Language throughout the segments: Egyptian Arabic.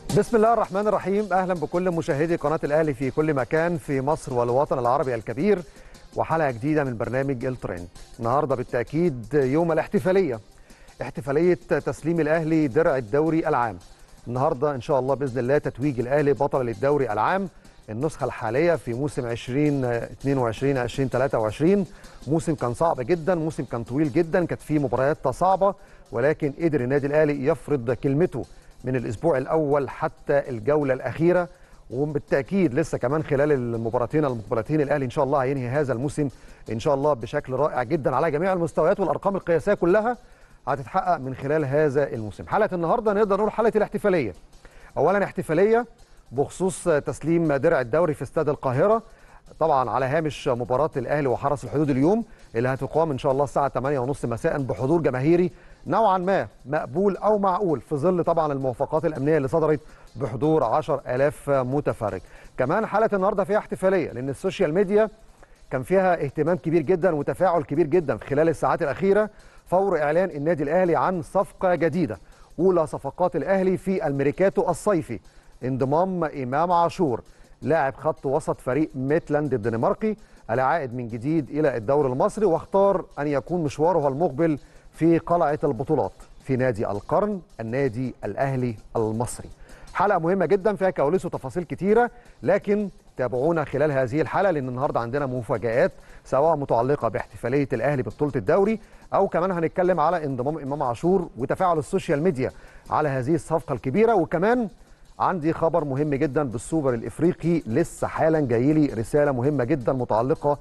بسم الله الرحمن الرحيم اهلا بكل مشاهدي قناه الاهلي في كل مكان في مصر والوطن العربي الكبير وحلقه جديده من برنامج الترند النهارده بالتاكيد يوم الاحتفاليه احتفاليه تسليم الاهلي درع الدوري العام النهارده ان شاء الله باذن الله تتويج الاهلي بطل للدوري العام النسخه الحاليه في موسم 2022 2023 موسم كان صعب جدا موسم كان طويل جدا كانت فيه مباريات صعبه ولكن قدر النادي الاهلي يفرض كلمته من الاسبوع الاول حتى الجوله الاخيره وبالتاكيد لسه كمان خلال المباراتين المقبلتين الاهلي ان شاء الله هينهي هذا الموسم ان شاء الله بشكل رائع جدا على جميع المستويات والارقام القياسيه كلها هتتحقق من خلال هذا الموسم حلقه النهارده نقدر نقول حلقه الاحتفاليه اولا احتفاليه بخصوص تسليم درع الدوري في استاد القاهره طبعا على هامش مباراه الاهلي وحرس الحدود اليوم اللي هتقام ان شاء الله الساعه 8:30 مساء بحضور جماهيري نوعا ما مقبول او معقول في ظل طبعا الموافقات الامنيه اللي صدرت بحضور 10000 متفرج كمان حلقه النهارده فيها احتفاليه لان السوشيال ميديا كان فيها اهتمام كبير جدا وتفاعل كبير جدا في خلال الساعات الاخيره فور اعلان النادي الاهلي عن صفقه جديده اولى صفقات الاهلي في الميركاتو الصيفي انضمام امام عاشور لاعب خط وسط فريق ميتلاند الدنماركي العائد من جديد الى الدوري المصري واختار ان يكون مشواره المقبل في قلعه البطولات في نادي القرن النادي الاهلي المصري حلقه مهمه جدا فيها كواليس وتفاصيل كتيره لكن تابعونا خلال هذه الحلقه لان النهارده عندنا مفاجات سواء متعلقه باحتفاليه الاهلي ببطوله الدوري او كمان هنتكلم على انضمام امام عاشور وتفاعل السوشيال ميديا على هذه الصفقه الكبيره وكمان عندي خبر مهم جدا بالسوبر الافريقي لسه حالا جاي لي رساله مهمه جدا متعلقه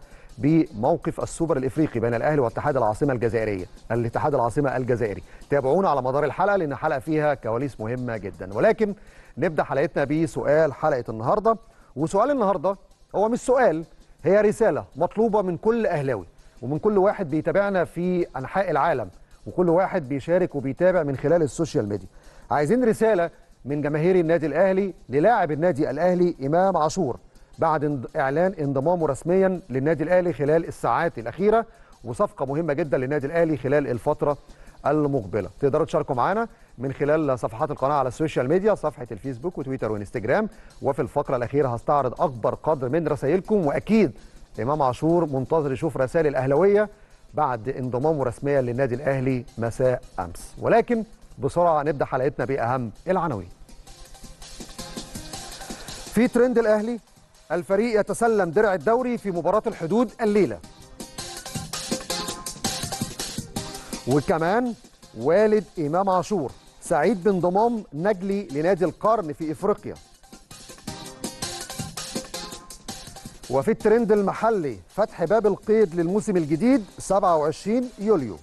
بموقف السوبر الافريقي بين الاهلي واتحاد العاصمه الجزائريه الاتحاد العاصمه الجزائري تابعونا على مدار الحلقه لان الحلقه فيها كواليس مهمه جدا ولكن نبدا حلقتنا بسؤال حلقه النهارده وسؤال النهارده هو مش سؤال هي رساله مطلوبه من كل اهلاوي ومن كل واحد بيتابعنا في انحاء العالم وكل واحد بيشارك وبيتابع من خلال السوشيال ميديا عايزين رساله من جماهير النادي الاهلي للاعب النادي الاهلي امام عاشور بعد اعلان انضمامه رسميا للنادي الاهلي خلال الساعات الاخيره وصفقه مهمه جدا للنادي الاهلي خلال الفتره المقبله تقدروا تشاركوا معنا من خلال صفحات القناه على السوشيال ميديا صفحه الفيسبوك وتويتر وانستجرام وفي الفقره الاخيره هستعرض اكبر قدر من رسائلكم واكيد امام عاشور منتظر يشوف رسائل الاهلاويه بعد انضمامه رسميا للنادي الاهلي مساء امس ولكن بسرعه نبدا حلقتنا باهم العناوين في ترند الاهلي الفريق يتسلم درع الدوري في مباراة الحدود الليلة وكمان والد إمام عاشور سعيد بانضمام نجلي لنادي القرن في إفريقيا وفي الترند المحلي فتح باب القيد للموسم الجديد 27 يوليو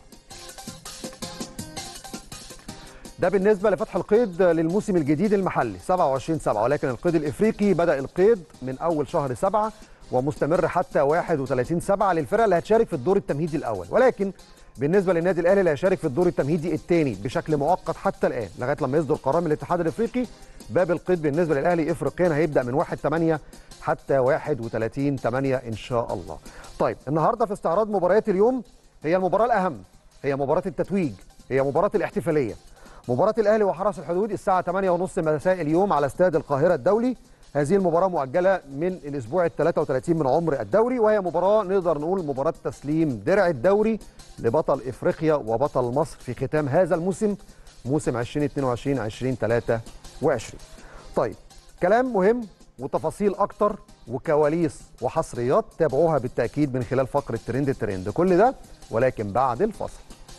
ده بالنسبه لفتح القيد للموسم الجديد المحلي 27 7 ولكن القيد الافريقي بدا القيد من اول شهر 7 ومستمر حتى 31 7 للفرق اللي هتشارك في الدور التمهيدي الاول ولكن بالنسبه للنادي الاهلي اللي هيشارك في الدور التمهيدي الثاني بشكل مؤقت حتى الان لغايه لما يصدر قرار من الاتحاد الافريقي باب القيد بالنسبه للاهلي افريقيا هيبدا من 1 8 حتى 31 8 ان شاء الله. طيب النهارده في استعراض مباريات اليوم هي المباراه الاهم هي مباراه التتويج هي مباراه الاحتفاليه مباراة الأهلي وحرس الحدود الساعة 8:30 مساء اليوم على استاد القاهرة الدولي هذه المباراة مؤجلة من الأسبوع ال 33 من عمر الدوري وهي مباراة نقدر نقول مباراة تسليم درع الدوري لبطل إفريقيا وبطل مصر في ختام هذا الموسم موسم 2022 2023 طيب كلام مهم وتفاصيل أكتر وكواليس وحصريات تابعوها بالتأكيد من خلال فقرة ترند الترند كل ده ولكن بعد الفصل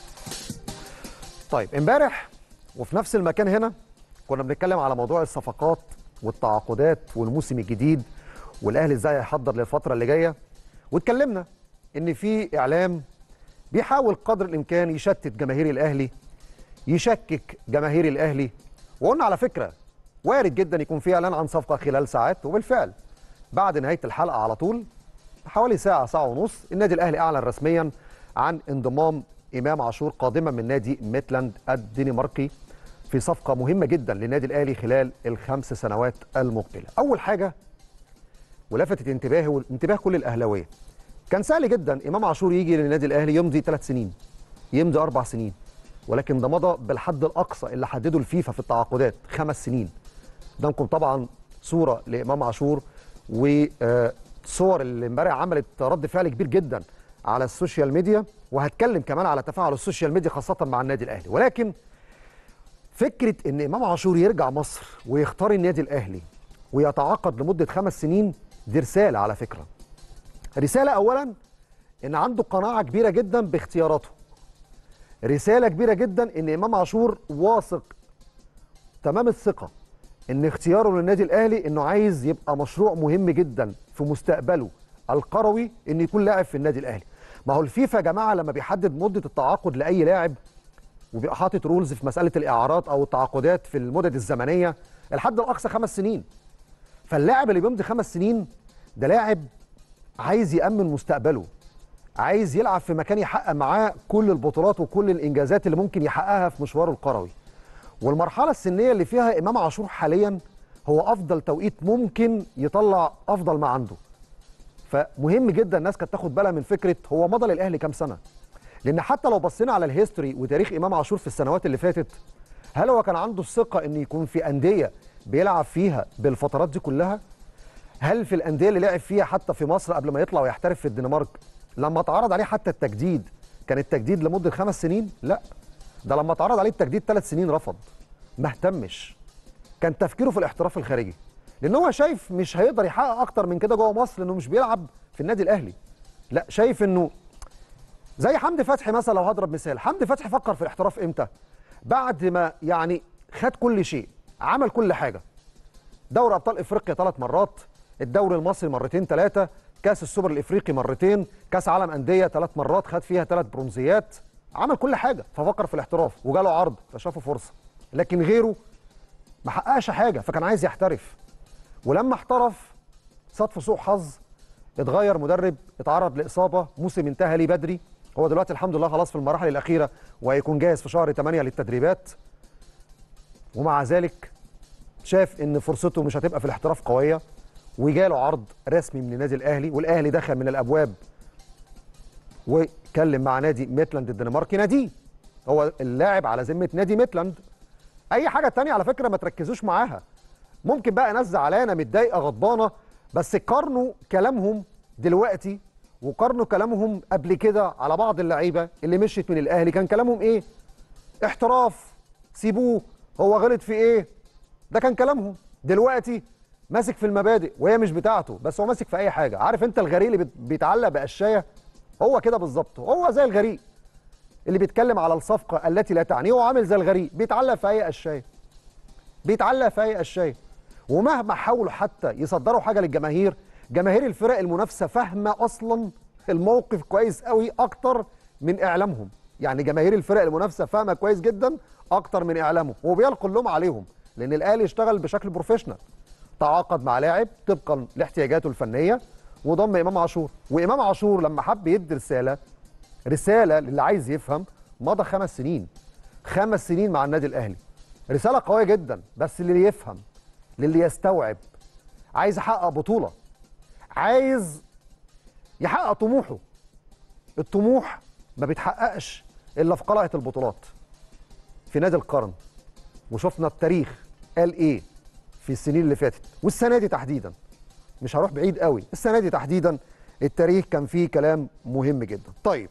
طيب امبارح وفي نفس المكان هنا كنا بنتكلم على موضوع الصفقات والتعاقدات والموسم الجديد والاهلي ازاي هيحضر للفتره اللي جايه واتكلمنا ان في اعلام بيحاول قدر الامكان يشتت جماهير الاهلي يشكك جماهير الاهلي وقلنا على فكره وارد جدا يكون في اعلان عن صفقه خلال ساعات وبالفعل بعد نهايه الحلقه على طول حوالي ساعه ساعه ونص النادي الاهلي اعلن رسميا عن انضمام امام عاشور قادما من نادي ميتلاند الدنماركي في صفقه مهمه جدا للنادي الاهلي خلال الخمس سنوات المقبله. اول حاجه ولفتت انتباهي وانتباه كل الاهلاويه. كان سهل جدا امام عاشور يجي للنادي الاهلي يمضي ثلاث سنين يمضي اربع سنين ولكن ده مضى بالحد الاقصى اللي حدده الفيفا في التعاقدات خمس سنين قدامكم طبعا صوره لامام عاشور وصور اللي امبارح عملت رد فعل كبير جدا على السوشيال ميديا وهتكلم كمان على تفاعل السوشيال ميديا خاصه مع النادي الاهلي ولكن فكره ان امام عاشور يرجع مصر ويختار النادي الاهلي ويتعاقد لمده خمس سنين دي رساله على فكره رساله اولا ان عنده قناعه كبيره جدا باختياراته رساله كبيره جدا ان امام عاشور واثق تمام الثقه ان اختياره للنادي الاهلي انه عايز يبقى مشروع مهم جدا في مستقبله القروي ان يكون لاعب في النادي الاهلي ما هو الفيفا يا جماعه لما بيحدد مده التعاقد لاي لاعب وبيبقى حاطط رولز في مساله الاعارات او التعاقدات في المدد الزمنيه الحد الاقصى خمس سنين فاللاعب اللي بيمضي خمس سنين ده لاعب عايز يامن مستقبله عايز يلعب في مكان يحقق معاه كل البطولات وكل الانجازات اللي ممكن يحققها في مشواره القروي والمرحله السنيه اللي فيها امام عاشور حاليا هو افضل توقيت ممكن يطلع افضل ما عنده فمهم جدا الناس كانت تاخد بالها من فكره هو مضى للاهلي كام سنه لان حتى لو بصينا على الهيستوري وتاريخ امام عاشور في السنوات اللي فاتت هل هو كان عنده الثقه ان يكون في انديه بيلعب فيها بالفترات دي كلها هل في الانديه اللي لعب فيها حتى في مصر قبل ما يطلع ويحترف في الدنمارك لما اتعرض عليه حتى التجديد كان التجديد لمده خمس سنين لا ده لما اتعرض عليه التجديد ثلاث سنين رفض ما اهتمش كان تفكيره في الاحتراف الخارجي لان هو شايف مش هيقدر يحقق اكتر من كده جوه مصر لانه مش بيلعب في النادي الاهلي لا شايف انه زي حمدي فتحي مثلا لو هضرب مثال حمدي فتحي فكر في الاحتراف امتى بعد ما يعني خد كل شيء عمل كل حاجه دوري ابطال افريقيا ثلاث مرات الدوري المصري مرتين ثلاثه كاس السوبر الافريقي مرتين كاس عالم انديه ثلاث مرات خد فيها ثلاث برونزيات عمل كل حاجه ففكر في الاحتراف وجاله عرض فشافه فرصه لكن غيره ما حققش حاجه فكان عايز يحترف ولما احترف صدف سوء حظ اتغير مدرب اتعرض لاصابه موسم انتهى ليه بدري هو دلوقتي الحمد لله خلاص في المراحل الاخيره وهيكون جاهز في شهر 8 للتدريبات ومع ذلك شاف ان فرصته مش هتبقى في الاحتراف قويه وجاله عرض رسمي من النادي الاهلي والاهلي دخل من الابواب وكلم مع نادي ميتلاند الدنماركي ناديه هو اللاعب على ذمه نادي ميتلاند اي حاجه تانية على فكره ما تركزوش معاها ممكن بقى ناس زعلانه متضايقه غضبانه بس قارنوا كلامهم دلوقتي وقارنوا كلامهم قبل كده على بعض اللعيبه اللي مشيت من الاهلي كان كلامهم ايه احتراف سيبوه هو غلط في ايه ده كان كلامهم دلوقتي ماسك في المبادئ وهي مش بتاعته بس هو ماسك في اي حاجه عارف انت الغريق اللي بيتعلق بقشايه هو كده بالظبط هو زي الغريق اللي بيتكلم على الصفقه التي لا تعنيه هو عامل زي الغريق بيتعلق في اي قشايه بيتعلق في اي قشايه ومهما حاولوا حتى يصدروا حاجه للجماهير جماهير الفرق المنافسه فاهمه اصلا الموقف كويس قوي اكتر من اعلامهم يعني جماهير الفرق المنافسه فاهمه كويس جدا اكتر من اعلامهم وبيلقوا اللوم عليهم لان الاهلي اشتغل بشكل بروفيشنال تعاقد مع لاعب طبقا لاحتياجاته الفنيه وضم امام عاشور وامام عاشور لما حب يدي رساله رساله للي عايز يفهم مضى خمس سنين خمس سنين مع النادي الاهلي رساله قويه جدا بس للي يفهم للي يستوعب عايز يحقق بطوله عايز يحقق طموحه الطموح ما بيتحققش الا في قلعه البطولات في نادي القرن وشفنا التاريخ قال ايه في السنين اللي فاتت والسنه دي تحديدا مش هروح بعيد قوي السنه دي تحديدا التاريخ كان فيه كلام مهم جدا طيب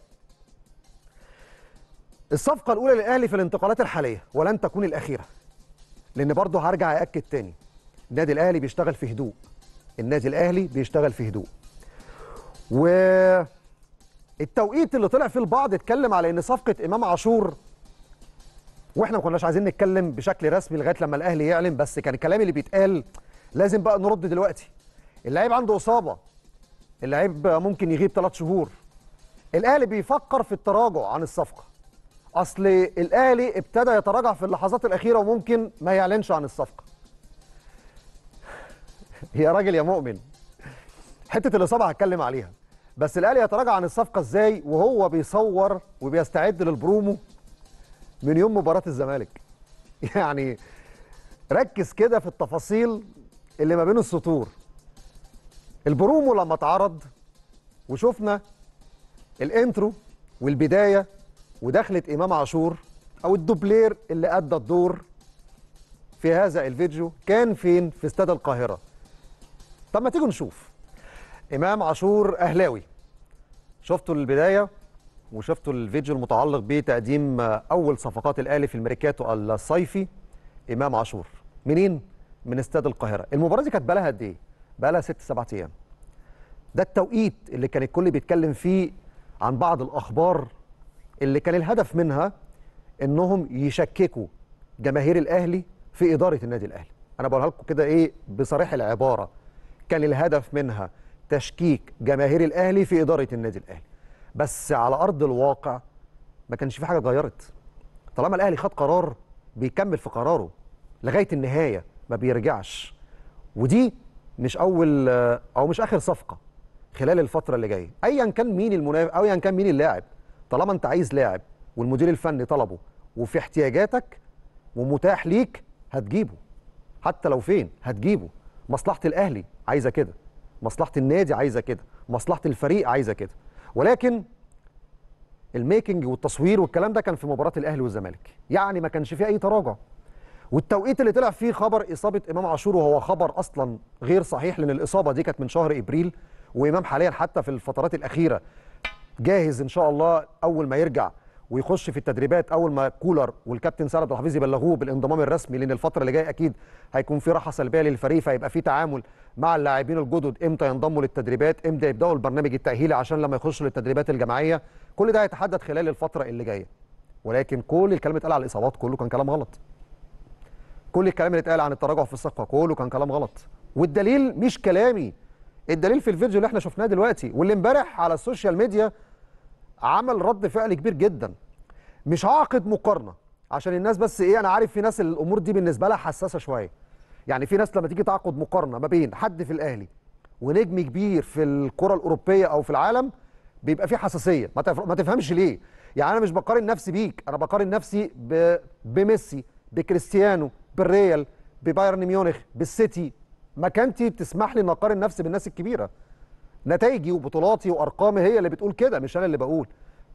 الصفقه الاولى للاهلي في الانتقالات الحاليه ولن تكون الاخيره لان برضه هرجع ااكد تاني النادي الاهلي بيشتغل في هدوء النادي الاهلي بيشتغل في هدوء و التوقيت اللي طلع فيه البعض اتكلم على ان صفقه امام عاشور واحنا ما كناش عايزين نتكلم بشكل رسمي لغايه لما الاهلي يعلن بس كان الكلام اللي بيتقال لازم بقى نرد دلوقتي اللعيب عنده اصابه اللعيب ممكن يغيب ثلاث شهور الاهلي بيفكر في التراجع عن الصفقه اصل الاهلي ابتدى يتراجع في اللحظات الاخيره وممكن ما يعلنش عن الصفقه يا راجل يا مؤمن حته الاصابه هتكلم عليها بس الاهلي يتراجع عن الصفقه ازاي وهو بيصور وبيستعد للبرومو من يوم مباراه الزمالك يعني ركز كده في التفاصيل اللي ما بين السطور البرومو لما اتعرض وشفنا الانترو والبدايه ودخلت امام عاشور او الدوبلير اللي ادى الدور في هذا الفيديو كان فين في استاد القاهره طب ما تيجوا نشوف امام عاشور اهلاوي شفتوا البدايه وشفتوا الفيديو المتعلق بتقديم اول صفقات الاهلي في الميركاتو الصيفي امام عاشور منين من استاد القاهره المباراه دي كانت بقالها قد ايه بقالها ست سبعة ايام ده التوقيت اللي كان الكل بيتكلم فيه عن بعض الاخبار اللي كان الهدف منها انهم يشككوا جماهير الاهلي في اداره النادي الاهلي انا بقولها لكم كده ايه بصريح العباره كان الهدف منها تشكيك جماهير الاهلي في اداره النادي الاهلي بس على ارض الواقع ما كانش في حاجه اتغيرت طالما الاهلي خد قرار بيكمل في قراره لغايه النهايه ما بيرجعش ودي مش اول او مش اخر صفقه خلال الفتره اللي جايه ايا كان مين المنافس او ايا كان مين اللاعب طالما انت عايز لاعب والمدير الفني طلبه وفي احتياجاتك ومتاح ليك هتجيبه حتى لو فين هتجيبه مصلحه الاهلي عايزه كده مصلحه النادي عايزه كده مصلحه الفريق عايزه كده ولكن الميكنج والتصوير والكلام ده كان في مباراه الاهلي والزمالك يعني ما كانش فيه اي تراجع والتوقيت اللي طلع فيه خبر اصابه امام عاشور وهو خبر اصلا غير صحيح لان الاصابه دي كانت من شهر ابريل وامام حاليا حتى في الفترات الاخيره جاهز ان شاء الله اول ما يرجع ويخش في التدريبات اول ما كولر والكابتن سعد عبد الحفيظ يبلغوه بالانضمام الرسمي لان الفتره اللي جايه اكيد هيكون في راحه سلبيه للفريق فيبقى في تعامل مع اللاعبين الجدد امتى ينضموا للتدريبات امتى يبداوا البرنامج التاهيلي عشان لما يخشوا للتدريبات الجماعيه كل ده هيتحدد خلال الفتره اللي جايه ولكن كل الكلام اللي اتقال على الاصابات كله كان كلام غلط كل الكلام اللي اتقال عن التراجع في الصفقه كله كان كلام غلط والدليل مش كلامي الدليل في الفيديو اللي احنا شفناه دلوقتي واللي امبارح على السوشيال ميديا عمل رد فعل كبير جدا مش هعقد مقارنه عشان الناس بس ايه انا عارف في ناس الامور دي بالنسبه لها حساسه شويه يعني في ناس لما تيجي تعقد مقارنه ما بين حد في الاهلي ونجم كبير في الكره الاوروبيه او في العالم بيبقى في حساسيه ما, تف... ما تفهمش ليه يعني انا مش بقارن نفسي بيك انا بقارن نفسي ب... بميسي بكريستيانو بالريال ببايرن ميونخ بالسيتي مكانتي بتسمح لي ان اقارن نفسي بالناس الكبيره نتائجي وبطولاتي وارقامي هي اللي بتقول كده مش انا اللي بقول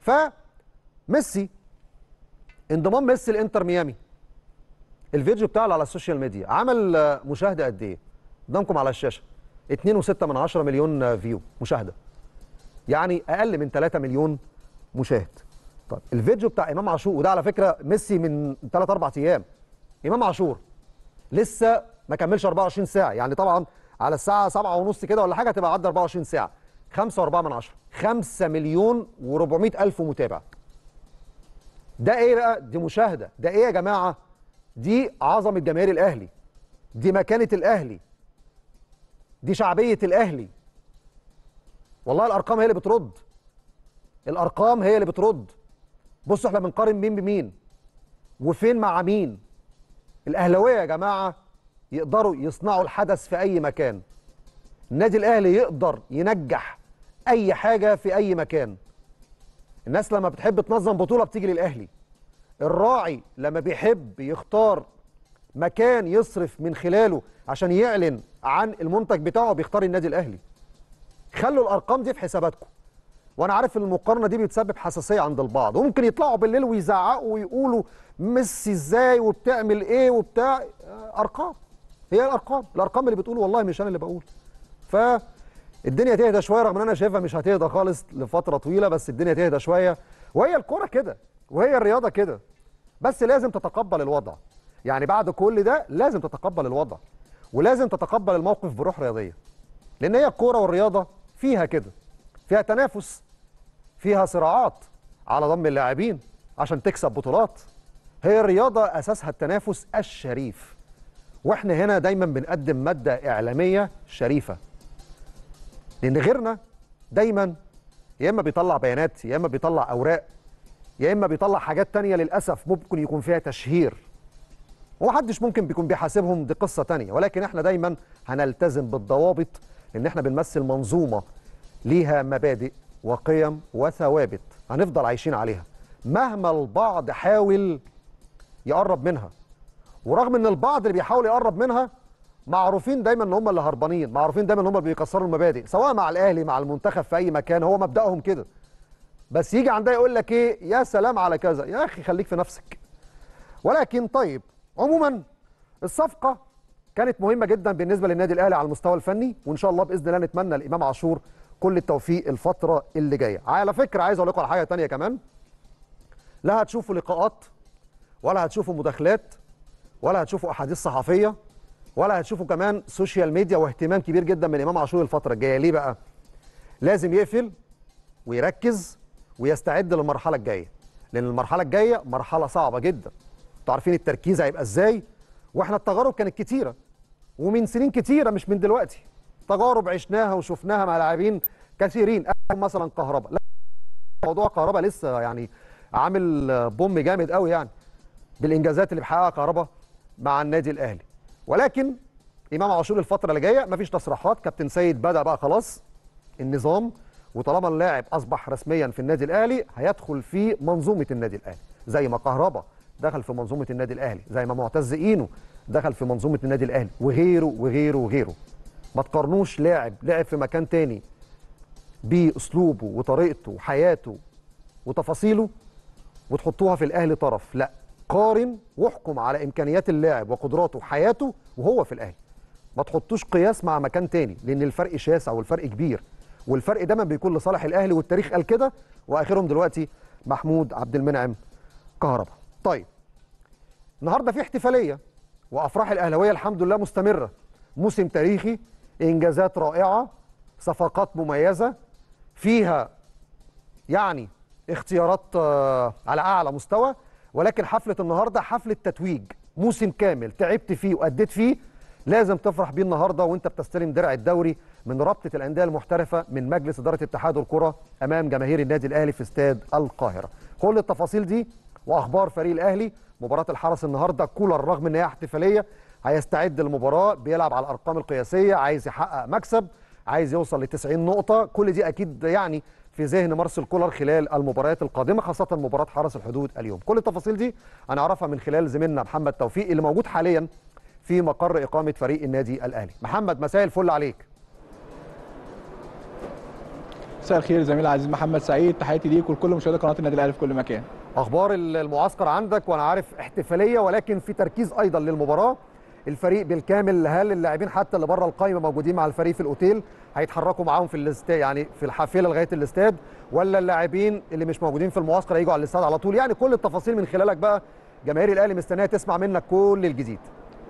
فميسي انضمام ميسي لانتر ميامي الفيديو بتاعه على السوشيال ميديا عمل مشاهده قد ايه قدامكم على الشاشه 2.6 من 10 مليون فيو مشاهده يعني اقل من 3 مليون مشاهد طب الفيديو بتاع امام عاشور وده على فكره ميسي من 3 4 ايام امام عاشور لسه ما كملش 24 ساعه يعني طبعا على الساعه 7 ونص كده ولا حاجه تبقى عدى 24 ساعه 5 و4 من 10 5 مليون و400 الف متابع ده ايه بقى دي مشاهده ده ايه يا جماعه دي عظمه جماهير الاهلي دي مكانه الاهلي دي شعبيه الاهلي والله الارقام هي اللي بترد الارقام هي اللي بترد بصوا احنا بنقارن مين بمين وفين مع مين الاهلاويه يا جماعه يقدروا يصنعوا الحدث في اي مكان النادي الاهلي يقدر ينجح اي حاجه في اي مكان الناس لما بتحب تنظم بطوله بتيجي للاهلي الراعي لما بيحب يختار مكان يصرف من خلاله عشان يعلن عن المنتج بتاعه بيختار النادي الاهلي خلوا الارقام دي في حساباتكم وانا عارف ان المقارنه دي بتسبب حساسيه عند البعض وممكن يطلعوا بالليل ويزعقوا ويقولوا ميسي ازاي وبتعمل ايه وبتاع ارقام هي الارقام الارقام اللي بتقول والله مش انا اللي بقول فالدنيا تهدى شويه رغم ان انا شايفها مش هتهدى خالص لفتره طويله بس الدنيا تهدى شويه وهي الكوره كده وهي الرياضه كده بس لازم تتقبل الوضع يعني بعد كل ده لازم تتقبل الوضع ولازم تتقبل الموقف بروح رياضيه لان هي الكوره والرياضه فيها كده فيها تنافس فيها صراعات على ضم اللاعبين عشان تكسب بطولات هي الرياضه اساسها التنافس الشريف واحنا هنا دايما بنقدم ماده اعلاميه شريفه لان غيرنا دايما يا اما بيطلع بيانات يا اما بيطلع اوراق يا اما بيطلع حاجات تانية للاسف ممكن يكون فيها تشهير ومحدش ممكن بيكون بيحاسبهم دي قصه تانية ولكن احنا دايما هنلتزم بالضوابط ان احنا بنمثل منظومه ليها مبادئ وقيم وثوابت هنفضل عايشين عليها مهما البعض حاول يقرب منها ورغم ان البعض اللي بيحاول يقرب منها معروفين دايما ان هم اللي هربانين معروفين دايما ان هم اللي بيكسروا المبادئ سواء مع الاهلي مع المنتخب في اي مكان هو مبداهم كده بس يجي عندها يقول لك ايه يا سلام على كذا يا اخي خليك في نفسك ولكن طيب عموما الصفقه كانت مهمه جدا بالنسبه للنادي الاهلي على المستوى الفني وان شاء الله باذن الله نتمنى لامام عاشور كل التوفيق الفتره اللي جايه على فكره عايز اقول لكم على حاجه ثانيه كمان لا هتشوفوا لقاءات ولا هتشوفوا مداخلات ولا هتشوفوا احاديث صحفيه ولا هتشوفوا كمان سوشيال ميديا واهتمام كبير جدا من امام عاشور الفتره الجايه ليه بقى لازم يقفل ويركز ويستعد للمرحله الجايه لان المرحله الجايه مرحله صعبه جدا انتوا عارفين التركيز هيبقى ازاي واحنا التجارب كانت كتيره ومن سنين كتيره مش من دلوقتي تجارب عشناها وشفناها مع لاعبين كثيرين مثلا كهرباء لا موضوع كهرباء لسه يعني عامل بوم جامد قوي يعني بالانجازات اللي بيحققها كهرباء مع النادي الاهلي ولكن امام عاشور الفتره اللي جايه مفيش تصريحات كابتن سيد بدا بقى خلاص النظام وطالما اللاعب اصبح رسميا في النادي الاهلي هيدخل في منظومه النادي الاهلي زي ما كهربا دخل في منظومه النادي الاهلي زي ما معتز اينو دخل في منظومه النادي الاهلي وغيره وغيره وغيره ما تقارنوش لاعب لعب في مكان تاني باسلوبه وطريقته وحياته وتفاصيله وتحطوها في الاهلي طرف لا قارن واحكم على امكانيات اللاعب وقدراته وحياته وهو في الاهلي ما تحطوش قياس مع مكان تاني لان الفرق شاسع والفرق كبير والفرق دايما بيكون لصالح الاهلي والتاريخ قال كده واخرهم دلوقتي محمود عبد المنعم كهربا طيب النهارده في احتفاليه وافراح الاهلاويه الحمد لله مستمره موسم تاريخي انجازات رائعه صفقات مميزه فيها يعني اختيارات آه، على اعلى مستوى ولكن حفله النهارده حفله تتويج موسم كامل تعبت فيه واديت فيه لازم تفرح بيه النهارده وانت بتستلم درع الدوري من رابطه الانديه المحترفه من مجلس اداره اتحاد الكره امام جماهير النادي الاهلي في استاد القاهره كل التفاصيل دي واخبار فريق الاهلي مباراه الحرس النهارده كولر رغم ان هي احتفاليه هيستعد للمباراه بيلعب على الارقام القياسيه عايز يحقق مكسب عايز يوصل ل 90 نقطه كل دي اكيد يعني في ذهن مارسيل كولر خلال المباريات القادمه خاصه مباراه حرس الحدود اليوم كل التفاصيل دي هنعرفها من خلال زميلنا محمد توفيق اللي موجود حاليا في مقر اقامه فريق النادي الاهلي محمد مساء الفل عليك مساء الخير زميل العزيز محمد سعيد تحياتي ليك ولكل مشاهدي قناه النادي الاهلي في كل مكان اخبار المعسكر عندك وانا عارف احتفاليه ولكن في تركيز ايضا للمباراه الفريق بالكامل هل اللاعبين حتى اللي بره القايمه موجودين مع الفريق في الاوتيل هيتحركوا معاهم في الاستاد يعني في الحافله لغايه الاستاد ولا اللاعبين اللي مش موجودين في المعسكر هيجوا على الاستاد على طول يعني كل التفاصيل من خلالك بقى جماهير الاهلي مستنيه تسمع منك كل الجديد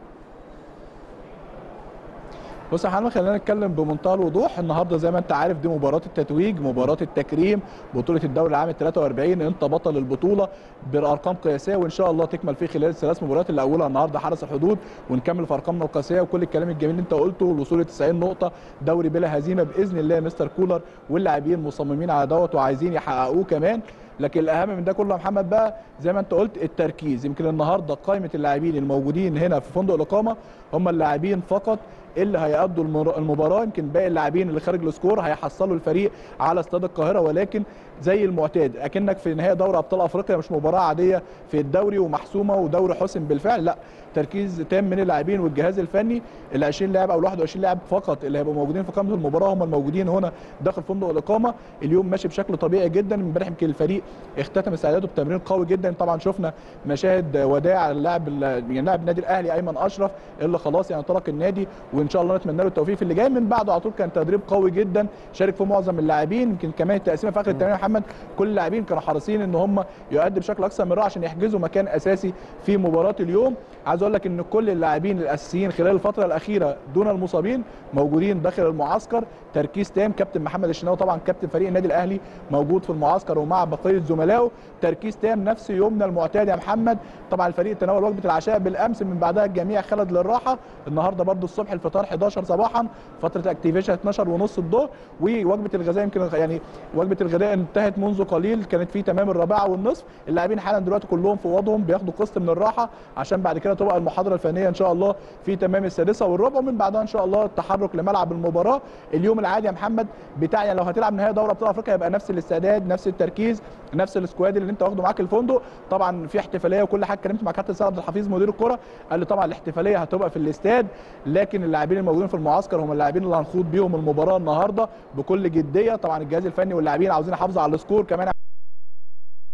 بص يا محمد خلينا نتكلم بمنتهى الوضوح النهارده زي ما انت عارف دي مباراه التتويج مباراه التكريم بطوله الدوري العام 43 انت بطل البطوله بارقام قياسيه وان شاء الله تكمل في خلال الثلاث مباريات اللي اولها النهارده حرس الحدود ونكمل في ارقامنا القياسيه وكل الكلام الجميل اللي انت قلته والوصول ل 90 نقطه دوري بلا هزيمه باذن الله يا مستر كولر واللاعبين مصممين على دوت وعايزين يحققوه كمان لكن الاهم من ده كله يا محمد بقى زي ما انت قلت التركيز يمكن النهارده قائمه اللاعبين الموجودين هنا في فندق الاقامه هم اللاعبين فقط اللي هيأدوا المر- المباراه يمكن باقي اللاعبين اللي خارج السكور هيحصلوا الفريق على استاد القاهره ولكن زي المعتاد اكنك في نهائي دوري ابطال افريقيا مش مباراه عاديه في الدوري ومحسومه ودوري حسم بالفعل لا تركيز تام من اللاعبين والجهاز الفني ال 20 لاعب او ال 21 لاعب فقط اللي هيبقوا موجودين في قائمه المباراه هم الموجودين هنا داخل فندق الاقامه اليوم ماشي بشكل طبيعي جدا امبارح يمكن الفريق اختتم استعداده بتمرين قوي جدا طبعا شفنا مشاهد وداع اللاعب يعني لاعب النادي الاهلي ايمن اشرف اللي خلاص يعني انطلق النادي وان شاء الله نتمنى له التوفيق في اللي جاي من بعده على طول كان تدريب قوي جدا شارك فيه معظم اللاعبين يمكن كمان التقسيمه في اخر التمرين يا محمد كل اللاعبين كانوا حريصين ان هم يؤدوا بشكل اكثر من رائع عشان يحجزوا مكان اساسي في مباراه اليوم عايز اقول لك ان كل اللاعبين الاساسيين خلال الفتره الاخيره دون المصابين موجودين داخل المعسكر تركيز تام كابتن محمد الشناوي طبعا كابتن فريق النادي الاهلي موجود في المعسكر ومع بقيه زملائه تركيز تام نفس يومنا المعتاد يا محمد طبعا الفريق تناول وجبه العشاء بالامس من بعدها الجميع خلد للراحه النهارده برده الصبح الفطار 11 صباحا فتره اكتيفيشن 12 ونص الظهر ووجبه الغذاء يمكن يعني وجبه الغداء انتهت منذ قليل كانت في تمام الرابعه والنصف اللاعبين حالا دلوقتي كلهم في اوضهم بياخدوا قسط من الراحه عشان بعد كده تبقى المحاضره الفنيه ان شاء الله في تمام السادسه والربع ومن بعدها ان شاء الله التحرك لملعب المباراه اليوم العادي يا محمد بتاع يعني لو هتلعب نهائي دوري ابطال افريقيا يبقى نفس الاستعداد نفس التركيز نفس السكواد اللي انت واخده معاك الفندق طبعا في احتفاليه وكل حاجه اتكلمت مع كابتن سيد عبد الحفيظ مدير الكره قال لي طبعا الاحتفاليه هتبقى في الاستاد لكن اللاعبين الموجودين في المعسكر هم اللاعبين اللي هنخوض بيهم المباراه النهارده بكل جديه طبعا الجهاز الفني واللاعبين عاوزين يحافظوا على السكور كمان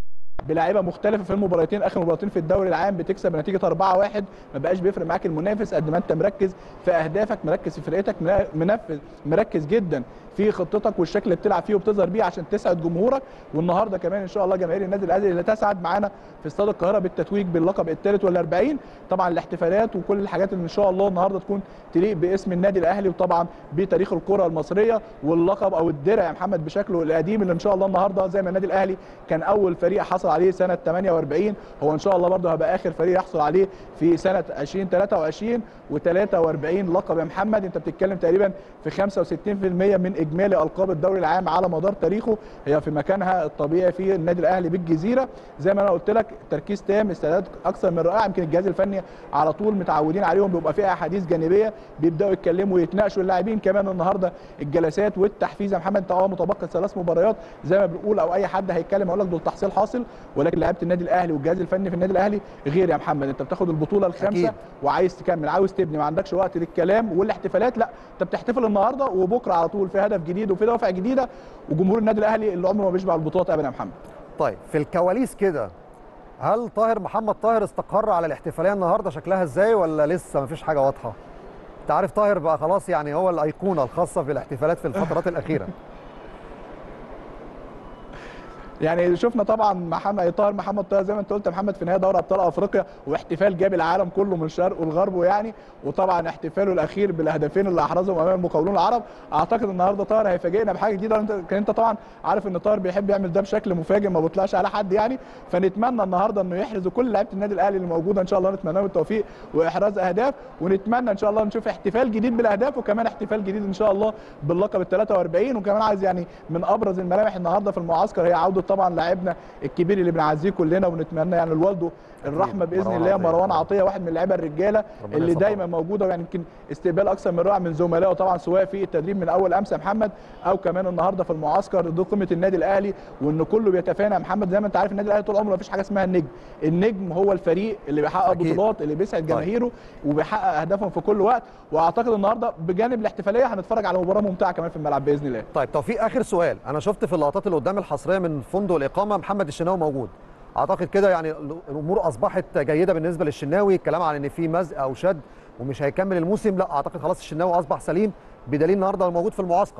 بلاعيبه مختلفه في المباراتين اخر مباراتين في الدوري العام بتكسب بنتيجه 4-1 ما بقاش بيفرق معاك المنافس قد ما انت مركز في اهدافك مركز في فرقتك منفذ مركز جدا في خطتك والشكل اللي بتلعب فيه وبتظهر بيه عشان تسعد جمهورك والنهارده كمان ان شاء الله جماهير النادي الاهلي اللي تسعد معانا في استاد القاهره بالتتويج باللقب الثالث وال40 طبعا الاحتفالات وكل الحاجات اللي ان شاء الله النهارده تكون تليق باسم النادي الاهلي وطبعا بتاريخ الكره المصريه واللقب او الدرع يا محمد بشكله القديم اللي ان شاء الله النهارده زي ما النادي الاهلي كان اول فريق حصل عليه سنه 48 هو ان شاء الله برده هيبقى اخر فريق يحصل عليه في سنه 2023 و43 لقب يا محمد انت بتتكلم تقريبا في 65% من اجمالي القاب الدوري العام على مدار تاريخه هي في مكانها الطبيعي في النادي الاهلي بالجزيره زي ما انا قلت لك تركيز تام استعداد اكثر من رائع يمكن الجهاز الفني على طول متعودين عليهم بيبقى فيها احاديث جانبيه بيبداوا يتكلموا ويتناقشوا اللاعبين كمان النهارده الجلسات والتحفيز يا محمد انت اه متبقي ثلاث مباريات زي ما بنقول او اي حد هيتكلم اقول لك دول تحصيل حاصل ولكن لعيبه النادي الاهلي والجهاز الفني في النادي الاهلي غير يا محمد انت بتاخد البطوله الخامسه أكيد. وعايز تكمل عاوز تبني ما عندكش وقت للكلام والاحتفالات لا انت بتحتفل النهارده وبكره على طول في هدف جديد وفي دوافع جديده وجمهور النادي الاهلي اللي عمره ما بيشبع البطولات ابدا يا محمد طيب في الكواليس كده هل طاهر محمد طاهر استقر على الاحتفاليه النهارده شكلها ازاي ولا لسه مفيش حاجه واضحه انت عارف طاهر بقى خلاص يعني هو الايقونه الخاصه بالاحتفالات في الفترات الاخيره يعني شفنا طبعا محمد طاهر محمد طاهر زي ما انت قلت يا محمد في نهائي دوري ابطال افريقيا واحتفال جاب العالم كله من شرق لغربه يعني وطبعا احتفاله الاخير بالهدفين اللي احرزهم امام المقاولون العرب اعتقد النهارده طاهر هيفاجئنا بحاجه جديده انت كان انت طبعا عارف ان طاهر بيحب يعمل ده بشكل مفاجئ ما بيطلعش على حد يعني فنتمنى النهارده انه يحرز وكل لعيبه النادي الاهلي اللي موجوده ان شاء الله نتمنى لهم التوفيق واحراز اهداف ونتمنى ان شاء الله نشوف احتفال جديد بالاهداف وكمان احتفال جديد ان شاء الله باللقب ال 43 وكمان عايز يعني من ابرز الملامح النهارده في المعسكر هي عوده طبعا لاعبنا الكبير اللي بنعزيه كلنا ونتمنى يعني لوالده الرحمه باذن مروان الله عطية. مروان عطيه واحد من اللعيبه الرجاله ربنا اللي يصبره. دايما موجوده يعني يمكن استقبال اكثر من رائع من زملائه طبعا سواء في التدريب من اول امس يا محمد او كمان النهارده في المعسكر دي قيمه النادي الاهلي وان كله بيتفانى يا محمد زي ما انت عارف النادي الاهلي طول عمره ما فيش حاجه اسمها النجم النجم هو الفريق اللي بيحقق أكيد. بطولات اللي بيسعد جماهيره وبيحقق اهدافهم في كل وقت واعتقد النهارده بجانب الاحتفاليه هنتفرج على مباراه ممتعه كمان في الملعب باذن الله طيب توفيق اخر سؤال انا شفت في اللقطات اللي قدام الحصريه من فندق الاقامه محمد الشناوي موجود اعتقد كده يعني الامور اصبحت جيده بالنسبه للشناوي الكلام عن ان في مزق او شد ومش هيكمل الموسم لا اعتقد خلاص الشناوي اصبح سليم بدليل النهارده موجود في المعسكر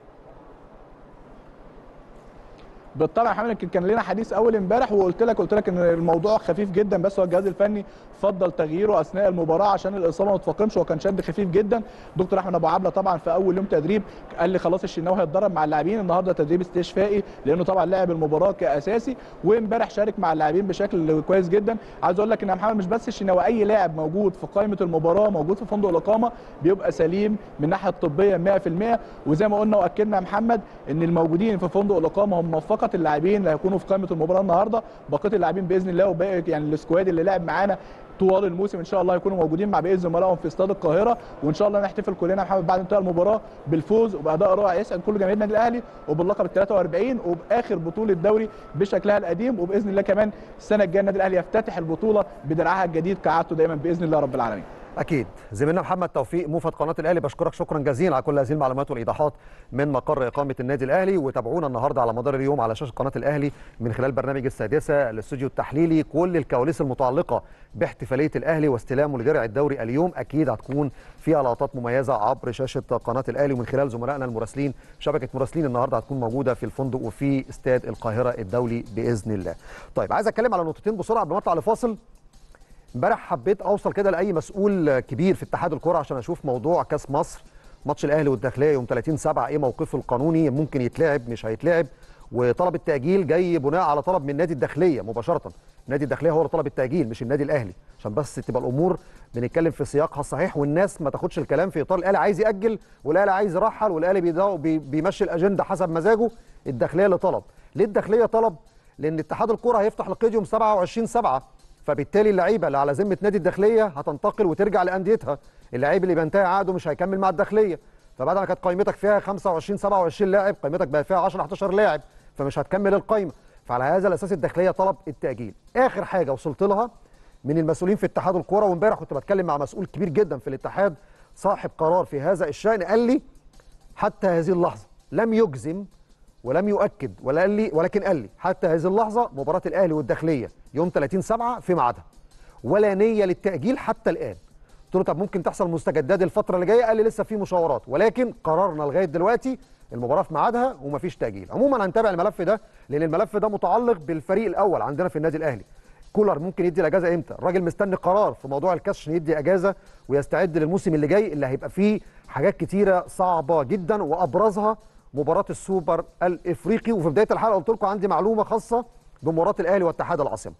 بالطبع يا محمد يمكن كان لنا حديث اول امبارح وقلت لك قلت لك ان الموضوع خفيف جدا بس هو الجهاز الفني فضل تغييره اثناء المباراه عشان الاصابه ما تفاقمش هو كان شد خفيف جدا دكتور احمد ابو عبله طبعا في اول يوم تدريب قال لي خلاص الشناوي هيتدرب مع اللاعبين النهارده تدريب استشفائي لانه طبعا لعب المباراه كاساسي وامبارح شارك مع اللاعبين بشكل كويس جدا عايز اقول لك ان يا محمد مش بس الشناوي اي لاعب موجود في قائمه المباراه موجود في فندق الاقامه بيبقى سليم من الناحيه الطبيه 100% وزي ما قلنا واكدنا يا محمد ان الموجودين في فندق الاقامه هم فقط اللاعبين اللي هيكونوا في قائمه المباراه النهارده بقيه اللاعبين باذن الله وباقي يعني السكواد اللي لعب معانا طوال الموسم ان شاء الله يكونوا موجودين مع باقي زملائهم في استاد القاهره وان شاء الله نحتفل كلنا يا محمد بعد انتهاء المباراه بالفوز وباداء رائع يسعد كل جماهير النادي الاهلي وباللقب ال 43 وباخر بطوله دوري بشكلها القديم وباذن الله كمان السنه الجايه النادي الاهلي يفتتح البطوله بدرعها الجديد كعادته دايما باذن الله رب العالمين اكيد زميلنا محمد توفيق موفد قناه الاهلي بشكرك شكرا جزيلا على كل هذه المعلومات والايضاحات من مقر اقامه النادي الاهلي وتابعونا النهارده على مدار اليوم على شاشه قناه الاهلي من خلال برنامج السادسه الاستوديو التحليلي كل الكواليس المتعلقه باحتفاليه الاهلي واستلامه لدرع الدوري اليوم اكيد هتكون فيها لقطات مميزه عبر شاشه قناه الاهلي ومن خلال زملائنا المراسلين شبكه مراسلين النهارده هتكون موجوده في الفندق وفي استاد القاهره الدولي باذن الله. طيب عايز اتكلم على نقطتين بسرعه قبل ما اطلع لفاصل امبارح حبيت اوصل كده لاي مسؤول كبير في اتحاد الكره عشان اشوف موضوع كاس مصر ماتش الاهلي والداخليه يوم 30 7 ايه موقفه القانوني ممكن يتلعب مش هيتلعب وطلب التاجيل جاي بناء على طلب من نادي الداخليه مباشره نادي الداخليه هو اللي طلب التاجيل مش النادي الاهلي عشان بس تبقى الامور بنتكلم في سياقها الصحيح والناس ما تاخدش الكلام في اطار الاهلي عايز ياجل والاهلي عايز يرحل والاهلي بيدو- بي- بيمشي الاجنده حسب مزاجه الداخليه اللي طلب ليه الداخليه طلب لان اتحاد الكره هيفتح القيد يوم 27 7 فبالتالي اللعيبه اللي على ذمه نادي الداخليه هتنتقل وترجع لانديتها اللعيب اللي بينتهي عقده مش هيكمل مع الداخليه فبعد ما كانت قائمتك فيها 25 27 لاعب قائمتك بقى فيها 10 11 لاعب فمش هتكمل القائمه فعلى هذا الاساس الداخليه طلب التاجيل اخر حاجه وصلت لها من المسؤولين في اتحاد الكوره وامبارح كنت بتكلم مع مسؤول كبير جدا في الاتحاد صاحب قرار في هذا الشان قال لي حتى هذه اللحظه لم يجزم ولم يؤكد ولا قال لي ولكن قال لي حتى هذه اللحظه مباراه الاهلي والداخليه يوم 30 7 في ميعادها ولا نيه للتاجيل حتى الان قلت له طب ممكن تحصل مستجدات الفتره اللي جايه قال لي لسه في مشاورات ولكن قررنا لغايه دلوقتي المباراه في ميعادها ومفيش تاجيل عموما هنتابع الملف ده لان الملف ده متعلق بالفريق الاول عندنا في النادي الاهلي كولر ممكن يدي الاجازه امتى الراجل مستني قرار في موضوع الكاس عشان يدي اجازه ويستعد للموسم اللي جاي اللي هيبقى فيه حاجات كتيره صعبه جدا وابرزها مباراه السوبر الافريقي وفي بدايه الحلقه قلت لكم عندي معلومه خاصه بمباراه الاهلي واتحاد العاصمه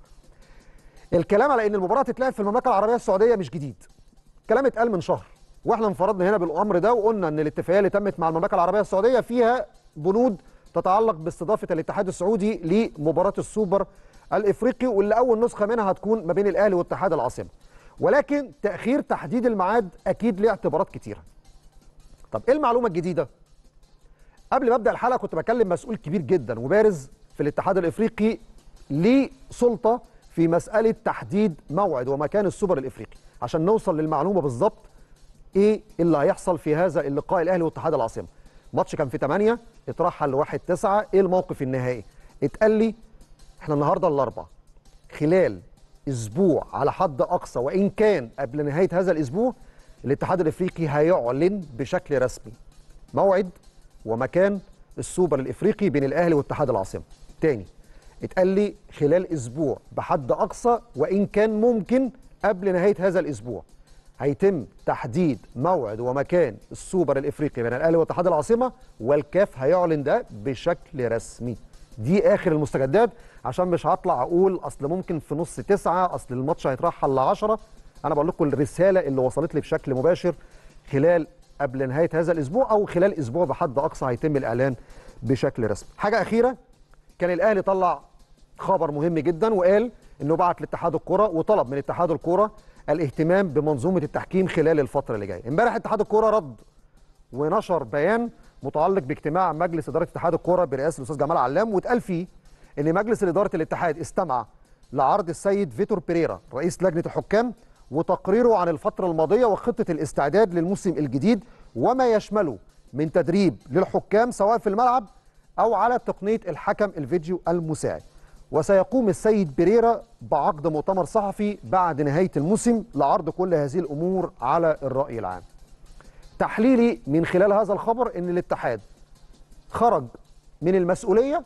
الكلام على ان المباراه تتلعب في المملكه العربيه السعوديه مش جديد كلام اتقال من شهر واحنا انفردنا هنا بالامر ده وقلنا ان الاتفاقيه اللي تمت مع المملكه العربيه السعوديه فيها بنود تتعلق باستضافه الاتحاد السعودي لمباراه السوبر الافريقي واللي اول نسخه منها هتكون ما بين الاهلي واتحاد العاصمه ولكن تاخير تحديد الميعاد اكيد له اعتبارات كتيره طب ايه المعلومه الجديده قبل ما ابدا الحلقه كنت بكلم مسؤول كبير جدا وبارز في الاتحاد الافريقي ليه سلطه في مساله تحديد موعد ومكان السوبر الافريقي عشان نوصل للمعلومه بالظبط ايه اللي هيحصل في هذا اللقاء الاهلي واتحاد العاصمه ماتش كان في 8 اترحل ل 1 9 ايه الموقف النهائي اتقال لي احنا النهارده الاربعاء خلال اسبوع على حد اقصى وان كان قبل نهايه هذا الاسبوع الاتحاد الافريقي هيعلن بشكل رسمي موعد ومكان السوبر الافريقي بين الاهلي واتحاد العاصمه تاني اتقال لي خلال اسبوع بحد اقصى وان كان ممكن قبل نهايه هذا الاسبوع هيتم تحديد موعد ومكان السوبر الافريقي بين الاهلي واتحاد العاصمه والكاف هيعلن ده بشكل رسمي دي اخر المستجدات عشان مش هطلع اقول اصل ممكن في نص تسعة اصل الماتش هيترحل ل 10 انا بقول لكم الرساله اللي وصلت لي بشكل مباشر خلال قبل نهايه هذا الاسبوع او خلال اسبوع بحد اقصى هيتم الاعلان بشكل رسمي حاجه اخيره كان الاهلي طلع خبر مهم جدا وقال انه بعت لاتحاد الكره وطلب من اتحاد الكره الاهتمام بمنظومه التحكيم خلال الفتره اللي جايه امبارح اتحاد الكره رد ونشر بيان متعلق باجتماع مجلس اداره اتحاد الكره برئاسه الاستاذ جمال علام واتقال فيه ان مجلس اداره الاتحاد استمع لعرض السيد فيتور بيريرا رئيس لجنه الحكام وتقريره عن الفتره الماضيه وخطه الاستعداد للموسم الجديد وما يشمله من تدريب للحكام سواء في الملعب او على تقنيه الحكم الفيديو المساعد وسيقوم السيد بيريرا بعقد مؤتمر صحفي بعد نهايه الموسم لعرض كل هذه الامور على الراي العام تحليلي من خلال هذا الخبر ان الاتحاد خرج من المسؤوليه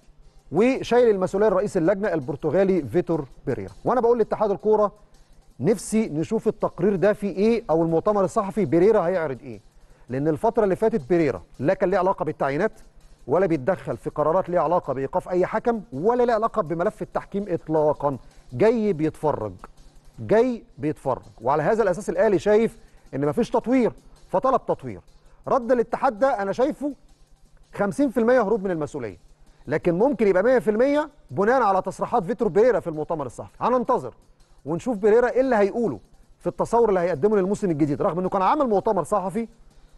وشايل المسؤوليه رئيس اللجنه البرتغالي فيتور بيريرا وانا بقول لاتحاد الكوره نفسي نشوف التقرير ده فيه ايه او المؤتمر الصحفي بيريرا هيعرض ايه لان الفتره اللي فاتت بيريرا لا كان ليه علاقه بالتعيينات ولا بيتدخل في قرارات ليها علاقه بايقاف اي حكم ولا ليه علاقه بملف التحكيم اطلاقا جاي بيتفرج جاي بيتفرج وعلى هذا الاساس الاهلي شايف ان مفيش تطوير فطلب تطوير رد الاتحاد ده انا شايفه 50% هروب من المسؤوليه لكن ممكن يبقى 100% بناء على تصريحات فيتور بيريرا في المؤتمر الصحفي هننتظر ونشوف بيريرا ايه اللي هيقوله في التصور اللي هيقدمه للموسم الجديد رغم انه كان عامل مؤتمر صحفي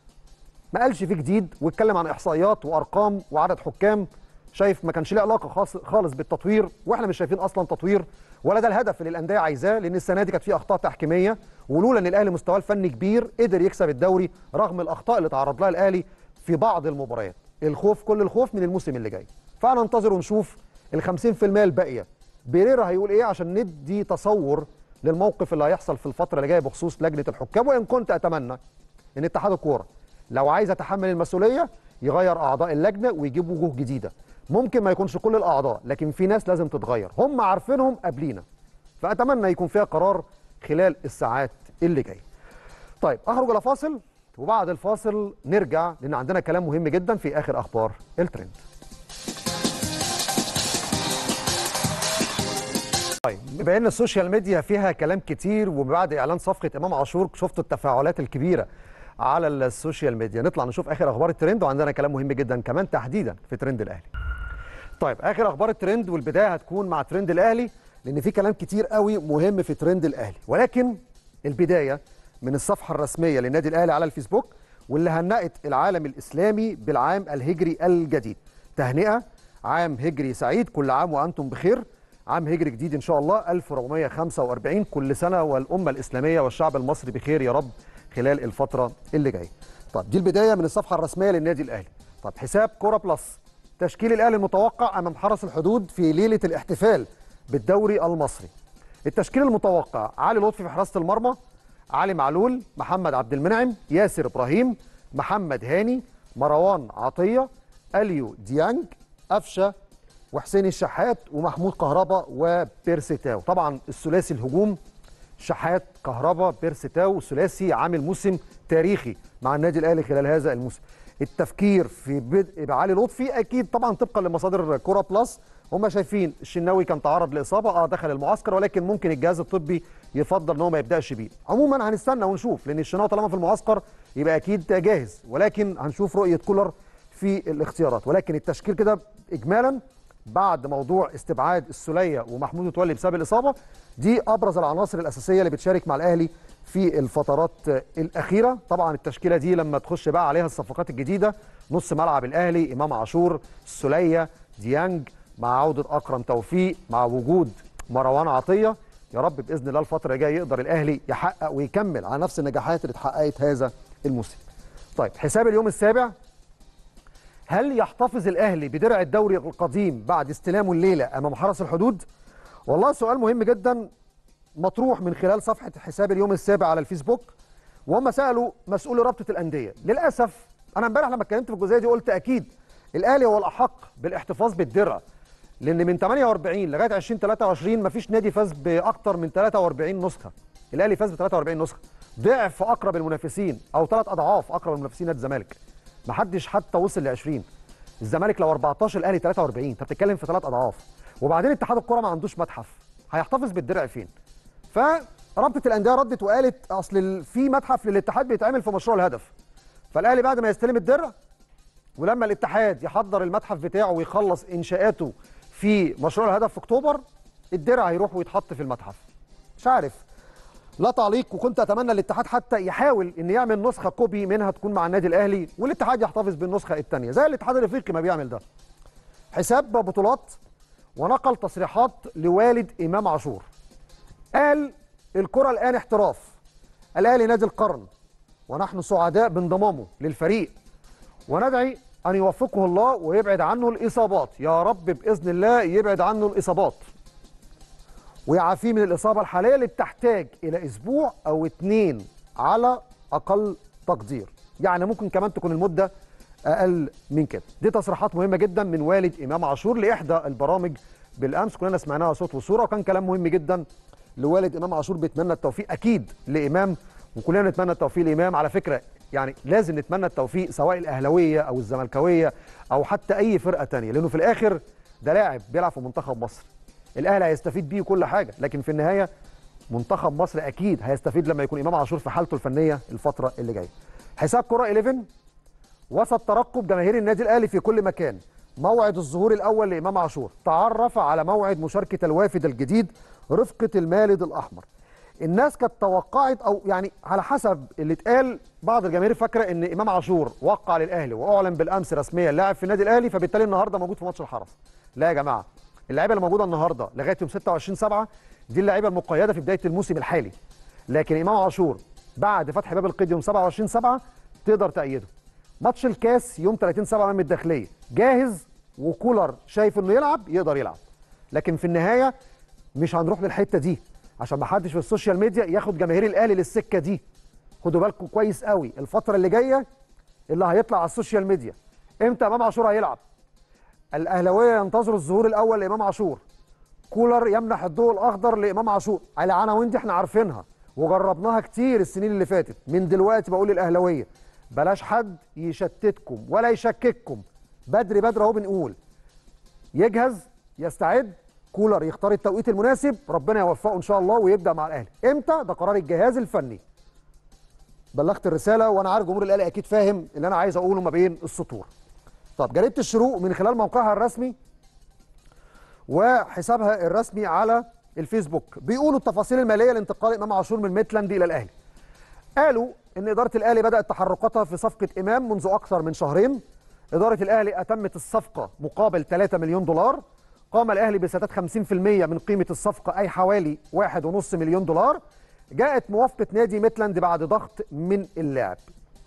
ما قالش فيه جديد واتكلم عن احصائيات وارقام وعدد حكام شايف ما كانش ليه علاقه خاص خالص بالتطوير واحنا مش شايفين اصلا تطوير ولا ده الهدف اللي الانديه عايزاه لان السنه دي كانت فيه اخطاء تحكيميه ولولا ان الاهلي مستواه الفني كبير قدر يكسب الدوري رغم الاخطاء اللي تعرض لها الاهلي في بعض المباريات الخوف كل الخوف من الموسم اللي جاي فهننتظر ونشوف ال 50% الباقيه بيريرا هيقول ايه عشان ندي تصور للموقف اللي هيحصل في الفتره اللي جايه بخصوص لجنه الحكام وان كنت اتمنى ان اتحاد الكوره لو عايز يتحمل المسؤوليه يغير اعضاء اللجنه ويجيب وجوه جديده ممكن ما يكونش كل الاعضاء لكن في ناس لازم تتغير هم عارفينهم قبلينا فاتمنى يكون فيها قرار خلال الساعات اللي جايه طيب اخرج الى فاصل وبعد الفاصل نرجع لان عندنا كلام مهم جدا في اخر اخبار الترند طيب بما ان السوشيال ميديا فيها كلام كتير وبعد اعلان صفقه امام عاشور شفتوا التفاعلات الكبيره على السوشيال ميديا نطلع نشوف اخر اخبار الترند وعندنا كلام مهم جدا كمان تحديدا في ترند الاهلي طيب اخر اخبار الترند والبدايه هتكون مع ترند الاهلي لان في كلام كتير قوي مهم في ترند الاهلي ولكن البدايه من الصفحه الرسميه للنادي الاهلي على الفيسبوك واللي هنأت العالم الاسلامي بالعام الهجري الجديد تهنئه عام هجري سعيد كل عام وانتم بخير عام هجري جديد ان شاء الله 1445 كل سنه والامه الاسلاميه والشعب المصري بخير يا رب خلال الفتره اللي جايه طب دي البدايه من الصفحه الرسميه للنادي الاهلي طب حساب كوره بلس تشكيل الاهلي المتوقع امام حرس الحدود في ليله الاحتفال بالدوري المصري التشكيل المتوقع علي لطفي في حراسه المرمى علي معلول محمد عبد المنعم ياسر ابراهيم محمد هاني مروان عطيه اليو ديانج قفشه وحسين الشحات ومحمود كهربا وبيرسي تاو طبعا الثلاثي الهجوم شحات كهربا بيرسي تاو ثلاثي عامل موسم تاريخي مع النادي الاهلي خلال هذا الموسم التفكير في بدء بعلي لطفي اكيد طبعا طبقا لمصادر كوره بلس هم شايفين الشناوي كان تعرض لاصابه اه دخل المعسكر ولكن ممكن الجهاز الطبي يفضل ان هو ما يبداش بيه عموما هنستنى ونشوف لان الشناوي طالما في المعسكر يبقى اكيد جاهز ولكن هنشوف رؤيه كولر في الاختيارات ولكن التشكيل كده اجمالا بعد موضوع استبعاد السوليه ومحمود متولي بسبب الاصابه دي ابرز العناصر الاساسيه اللي بتشارك مع الاهلي في الفترات الاخيره طبعا التشكيله دي لما تخش بقى عليها الصفقات الجديده نص ملعب الاهلي امام عاشور السوليه ديانج مع عوده اكرم توفيق مع وجود مروان عطيه يا رب باذن الله الفتره الجايه يقدر الاهلي يحقق ويكمل على نفس النجاحات اللي اتحققت هذا الموسم طيب حساب اليوم السابع هل يحتفظ الاهلي بدرع الدوري القديم بعد استلامه الليله امام حرس الحدود والله سؤال مهم جدا مطروح من خلال صفحه حساب اليوم السابع على الفيسبوك وهم سالوا مسؤول رابطه الانديه للاسف انا امبارح لما اتكلمت في الجزئيه دي قلت اكيد الاهلي هو الاحق بالاحتفاظ بالدرع لان من 48 لغايه 2023 مفيش نادي فاز باكتر من 43 نسخه الاهلي فاز ب 43 نسخه ضعف اقرب المنافسين او ثلاث اضعاف اقرب المنافسين نادي الزمالك ما حدش حتى وصل ل 20 الزمالك لو 14 الاهلي 43 انت بتتكلم في ثلاث اضعاف وبعدين اتحاد الكره ما عندوش متحف هيحتفظ بالدرع فين فرابطه الانديه ردت وقالت اصل في متحف للاتحاد بيتعمل في مشروع الهدف فالاهلي بعد ما يستلم الدرع ولما الاتحاد يحضر المتحف بتاعه ويخلص انشاءاته في مشروع الهدف في اكتوبر الدرع هيروح ويتحط في المتحف مش عارف لا تعليق وكنت اتمنى الاتحاد حتى يحاول ان يعمل نسخه كوبي منها تكون مع النادي الاهلي والاتحاد يحتفظ بالنسخه الثانيه زي الاتحاد الافريقي ما بيعمل ده حساب بطولات ونقل تصريحات لوالد امام عاشور قال الكره الان احتراف الاهلي نادي القرن ونحن سعداء بانضمامه للفريق وندعي ان يوفقه الله ويبعد عنه الاصابات يا رب باذن الله يبعد عنه الاصابات ويعافيه من الاصابه الحاليه اللي بتحتاج الى اسبوع او اتنين على اقل تقدير يعني ممكن كمان تكون المده اقل من كده دي تصريحات مهمه جدا من والد امام عاشور لاحدى البرامج بالامس كلنا سمعناها صوت وصوره وكان كلام مهم جدا لوالد امام عاشور بيتمنى التوفيق اكيد لامام وكلنا نتمنى التوفيق لامام على فكره يعني لازم نتمنى التوفيق سواء الاهلاويه او الزملكاويه او حتى اي فرقه تانية لانه في الاخر ده لاعب بيلعب في منتخب مصر الاهلي هيستفيد بيه كل حاجه لكن في النهايه منتخب مصر اكيد هيستفيد لما يكون امام عاشور في حالته الفنيه الفتره اللي جايه حساب كره 11 وسط ترقب جماهير النادي الاهلي في كل مكان موعد الظهور الاول لامام عاشور تعرف على موعد مشاركه الوافد الجديد رفقه المالد الاحمر الناس كانت توقعت او يعني على حسب اللي اتقال بعض الجماهير فاكره ان امام عاشور وقع للاهلي واعلن بالامس رسميا لاعب في النادي الاهلي فبالتالي النهارده موجود في ماتش الحرس لا يا جماعه اللعيبه اللي موجوده النهارده لغايه يوم 26 7 دي اللعيبه المقيده في بدايه الموسم الحالي لكن امام عاشور بعد فتح باب القيد يوم 27 7 تقدر تأيده ماتش الكاس يوم 30 7 امام الداخليه جاهز وكولر شايف انه يلعب يقدر يلعب لكن في النهايه مش هنروح للحته دي عشان ما حدش في السوشيال ميديا ياخد جماهير الاهلي للسكه دي خدوا بالكم كويس قوي الفتره اللي جايه اللي هيطلع على السوشيال ميديا امتى امام عاشور هيلعب الاهلاويه ينتظروا الظهور الاول لامام عاشور كولر يمنح الضوء الاخضر لامام عاشور على عناوين دي احنا عارفينها وجربناها كتير السنين اللي فاتت من دلوقتي بقول للاهلاويه بلاش حد يشتتكم ولا يشكككم بدري بدري اهو بنقول يجهز يستعد كولر يختار التوقيت المناسب ربنا يوفقه ان شاء الله ويبدا مع الاهلي امتى ده قرار الجهاز الفني بلغت الرساله وانا عارف جمهور الاهلي اكيد فاهم اللي انا عايز اقوله ما بين السطور طب جريده الشروق من خلال موقعها الرسمي وحسابها الرسمي على الفيسبوك بيقولوا التفاصيل الماليه لانتقال امام عاشور من ميتلاند الى الاهلي قالوا ان اداره الاهلي بدات تحركاتها في صفقه امام منذ اكثر من شهرين اداره الاهلي اتمت الصفقه مقابل 3 مليون دولار قام الاهلي بسداد 50% من قيمه الصفقه اي حوالي 1.5 مليون دولار جاءت موافقه نادي ميتلاند بعد ضغط من اللاعب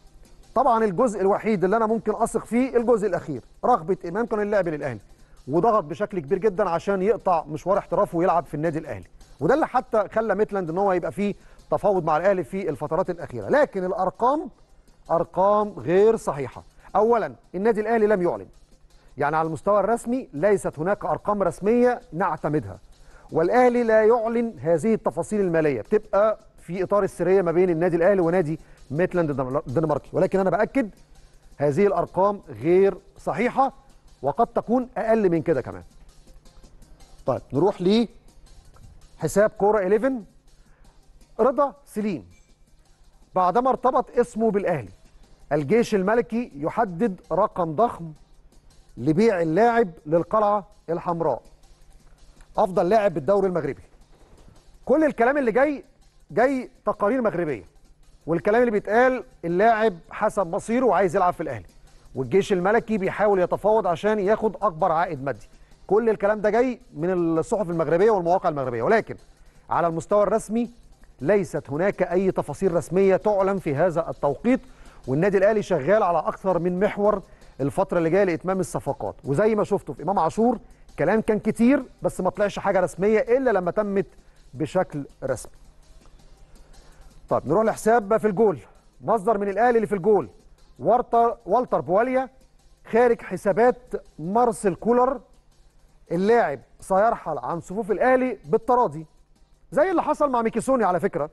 طبعا الجزء الوحيد اللي انا ممكن اثق فيه الجزء الاخير رغبه امام كان اللعب للاهلي وضغط بشكل كبير جدا عشان يقطع مشوار احترافه ويلعب في النادي الاهلي وده اللي حتى خلى ميتلاند ان هو يبقى فيه تفاوض مع الاهلي في الفترات الاخيره لكن الارقام ارقام غير صحيحه اولا النادي الاهلي لم يعلن يعني على المستوى الرسمي ليست هناك ارقام رسميه نعتمدها والاهلي لا يعلن هذه التفاصيل الماليه بتبقى في اطار السريه ما بين النادي الاهلي ونادي ميتلاند الدنماركي ولكن انا باكد هذه الارقام غير صحيحه وقد تكون اقل من كده كمان طيب نروح ل حساب كوره 11 رضا سليم بعدما ارتبط اسمه بالاهلي الجيش الملكي يحدد رقم ضخم لبيع اللاعب للقلعه الحمراء افضل لاعب بالدوري المغربي كل الكلام اللي جاي جاي تقارير مغربيه والكلام اللي بيتقال اللاعب حسب مصيره وعايز يلعب في الاهلي والجيش الملكي بيحاول يتفاوض عشان ياخد اكبر عائد مادي كل الكلام ده جاي من الصحف المغربيه والمواقع المغربيه ولكن على المستوى الرسمي ليست هناك اي تفاصيل رسميه تعلن في هذا التوقيت والنادي الاهلي شغال على اكثر من محور الفتره اللي جايه لاتمام الصفقات وزي ما شفتوا في امام عاشور كلام كان كتير بس ما طلعش حاجه رسميه الا لما تمت بشكل رسمي طيب نروح لحساب في الجول مصدر من الاهلي اللي في الجول والتر والتر بواليا خارج حسابات مارسيل كولر اللاعب سيرحل عن صفوف الاهلي بالتراضي زي اللي حصل مع ميكيسوني على فكره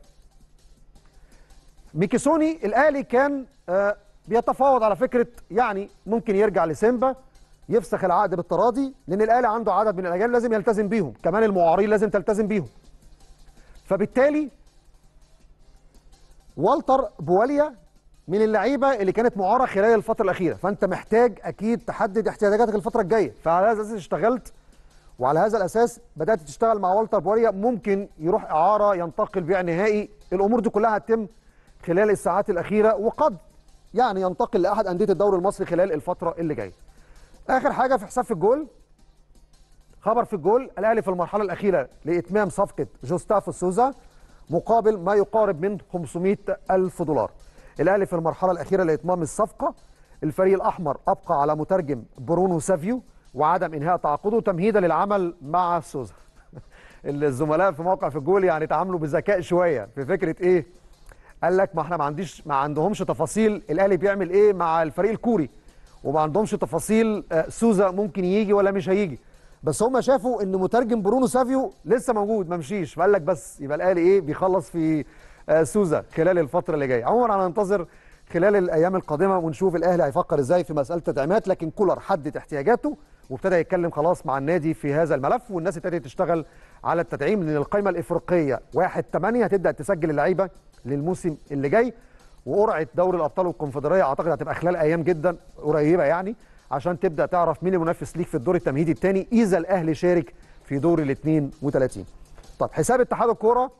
ميكيسوني الاهلي كان آه بيتفاوض على فكره يعني ممكن يرجع لسيمبا يفسخ العقد بالتراضي لان الاهلي عنده عدد من الاجيال لازم يلتزم بيهم كمان المعارين لازم تلتزم بيهم فبالتالي والتر بواليا من اللعيبه اللي كانت معاره خلال الفتره الاخيره فانت محتاج اكيد تحدد احتياجاتك الفتره الجايه فعلى هذا الاساس اشتغلت وعلى هذا الاساس بدات تشتغل مع والتر بواليا ممكن يروح اعاره ينتقل بيع نهائي الامور دي كلها هتتم خلال الساعات الاخيره وقد يعني ينتقل لاحد انديه الدوري المصري خلال الفتره اللي جايه اخر حاجه في حساب في الجول خبر في الجول الاهلي في المرحله الاخيره لاتمام صفقه جوستافو سوزا مقابل ما يقارب من 500 الف دولار الاهلي في المرحله الاخيره لاتمام الصفقه الفريق الاحمر ابقى على مترجم برونو سافيو وعدم انهاء تعاقده تمهيدا للعمل مع سوزا الزملاء في موقع في الجول يعني تعاملوا بذكاء شويه في فكره ايه قال لك ما احنا ما عنديش ما عندهمش تفاصيل الاهلي بيعمل ايه مع الفريق الكوري وما عندهمش تفاصيل سوزا ممكن يجي ولا مش هيجي بس هم شافوا ان مترجم برونو سافيو لسه موجود ما مشيش فقال لك بس يبقى الاهلي ايه بيخلص في سوزا خلال الفتره اللي جايه عموما هننتظر خلال الايام القادمه ونشوف الاهلي هيفكر ازاي في مساله التدعيمات لكن كولر حدد احتياجاته وابتدى يتكلم خلاص مع النادي في هذا الملف والناس ابتدت تشتغل على التدعيم لان القائمه الافريقيه 1 8 هتبدا تسجل اللعيبه للموسم اللي جاي وقرعه دوري الابطال والكونفدراليه اعتقد هتبقى خلال ايام جدا قريبه يعني عشان تبدا تعرف مين المنافس ليك في الدور التمهيدي الثاني اذا الاهلي شارك في دور ال 32 طب حساب اتحاد الكوره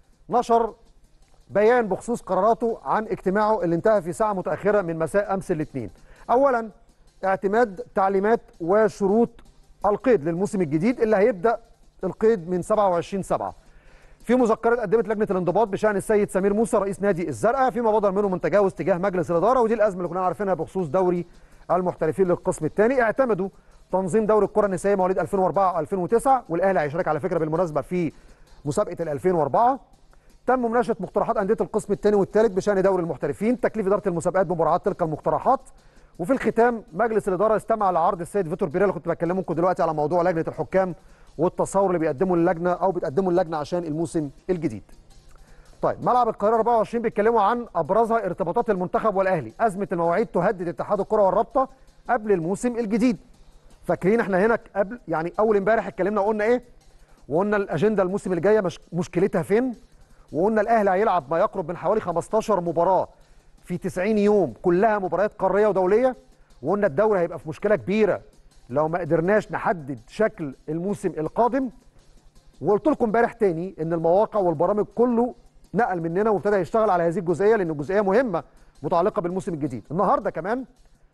نشر بيان بخصوص قراراته عن اجتماعه اللي انتهى في ساعه متاخره من مساء امس الاثنين اولا اعتماد تعليمات وشروط القيد للموسم الجديد اللي هيبدا القيد من 27 7 في مذكره قدمت لجنه الانضباط بشان السيد سمير موسى رئيس نادي الزرقاء فيما بدر منه من تجاوز تجاه مجلس الاداره ودي الازمه اللي كنا عارفينها بخصوص دوري المحترفين للقسم الثاني اعتمدوا تنظيم دوري الكره النسائيه مواليد 2004 و2009 والاهلي هيشارك على فكره بالمناسبه في مسابقه ال 2004 تم مناقشه مقترحات انديه القسم الثاني والثالث بشان دوري المحترفين تكليف اداره المسابقات بمراعاه تلك المقترحات وفي الختام مجلس الاداره استمع لعرض السيد فيتور بيريلا اللي كنت بكلمكم دلوقتي على موضوع لجنه الحكام والتصور اللي بيقدمه اللجنه او بتقدمه اللجنه عشان الموسم الجديد. طيب ملعب القاهره 24 بيتكلموا عن ابرزها ارتباطات المنتخب والاهلي، ازمه المواعيد تهدد اتحاد الكره والرابطه قبل الموسم الجديد. فاكرين احنا هنا قبل يعني اول امبارح اتكلمنا وقلنا ايه؟ وقلنا الاجنده الموسم الجايه مش مشكلتها فين؟ وقلنا الاهلي هيلعب ما يقرب من حوالي 15 مباراه في 90 يوم كلها مباريات قاريه ودوليه وقلنا الدوري هيبقى في مشكله كبيره لو ما قدرناش نحدد شكل الموسم القادم وقلت لكم امبارح تاني ان المواقع والبرامج كله نقل مننا وابتدى يشتغل على هذه الجزئيه لان الجزئيه مهمه متعلقه بالموسم الجديد النهارده كمان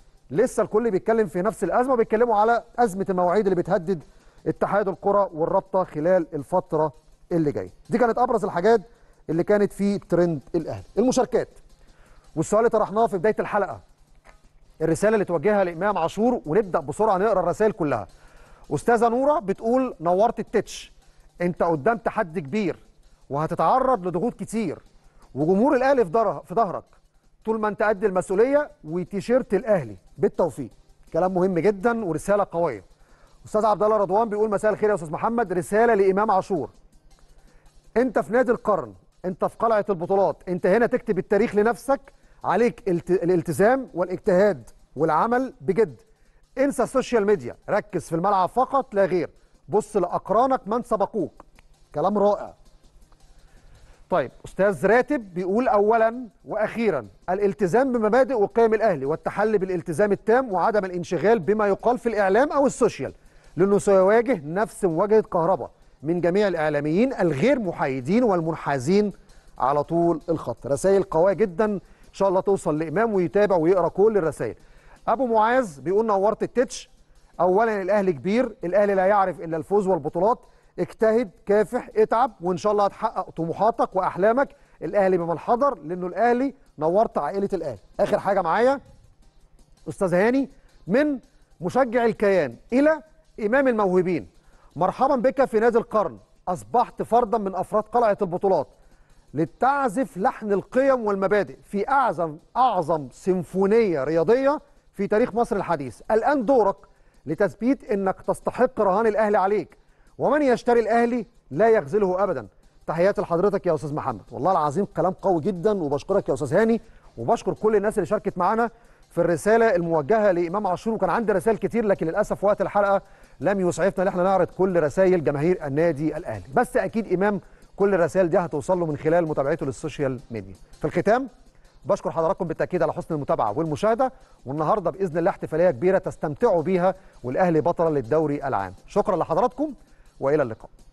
لسه الكل بيتكلم في نفس الازمه بيتكلموا على ازمه المواعيد اللي بتهدد اتحاد الكره والرابطه خلال الفتره اللي جايه دي كانت ابرز الحاجات اللي كانت في ترند الاهلي المشاركات والسؤال اللي طرحناه في بدايه الحلقه الرساله اللي توجهها لامام عاشور ونبدا بسرعه نقرا الرسائل كلها استاذه نوره بتقول نورت التتش انت قدام تحدي كبير وهتتعرض لضغوط كتير وجمهور الاهلي في ظهرك في ظهرك طول ما انت قد المسؤوليه وتيشيرت الاهلي بالتوفيق كلام مهم جدا ورساله قويه استاذ عبد الله رضوان بيقول مساء الخير يا استاذ محمد رساله لامام عاشور انت في نادي القرن انت في قلعه البطولات انت هنا تكتب التاريخ لنفسك عليك الت... الالتزام والاجتهاد والعمل بجد انسى السوشيال ميديا ركز في الملعب فقط لا غير بص لاقرانك من سبقوك كلام رائع طيب استاذ راتب بيقول اولا واخيرا الالتزام بمبادئ وقيم الاهلي والتحلي بالالتزام التام وعدم الانشغال بما يقال في الاعلام او السوشيال لانه سيواجه نفس مواجهه كهرباء من جميع الاعلاميين الغير محايدين والمنحازين على طول الخط رسائل قويه جدا ان شاء الله توصل لامام ويتابع ويقرا كل الرسائل ابو معاذ بيقول نورت التتش اولا الاهلي كبير الاهلي لا يعرف الا الفوز والبطولات اجتهد كافح اتعب وان شاء الله هتحقق طموحاتك واحلامك الاهلي بمن حضر لانه الاهلي نورت عائله الاهلي اخر حاجه معايا استاذ هاني من مشجع الكيان الى امام الموهوبين مرحبا بك في نادي القرن اصبحت فردا من افراد قلعه البطولات لتعزف لحن القيم والمبادئ في اعظم اعظم سيمفونيه رياضيه في تاريخ مصر الحديث الان دورك لتثبيت انك تستحق رهان الاهلي عليك ومن يشتري الاهلي لا يخذله ابدا تحياتي لحضرتك يا استاذ محمد والله العظيم كلام قوي جدا وبشكرك يا استاذ هاني وبشكر كل الناس اللي شاركت معانا في الرساله الموجهه لامام عاشور وكان عندي رسائل كتير لكن للاسف وقت الحلقه لم يسعفنا ان احنا نعرض كل رسائل جماهير النادي الاهلي بس اكيد امام كل الرسائل دي هتوصل له من خلال متابعته للسوشيال ميديا في الختام بشكر حضراتكم بالتاكيد على حسن المتابعه والمشاهده والنهارده باذن الله احتفاليه كبيره تستمتعوا بيها والاهلي بطلا للدوري العام شكرا لحضراتكم والى اللقاء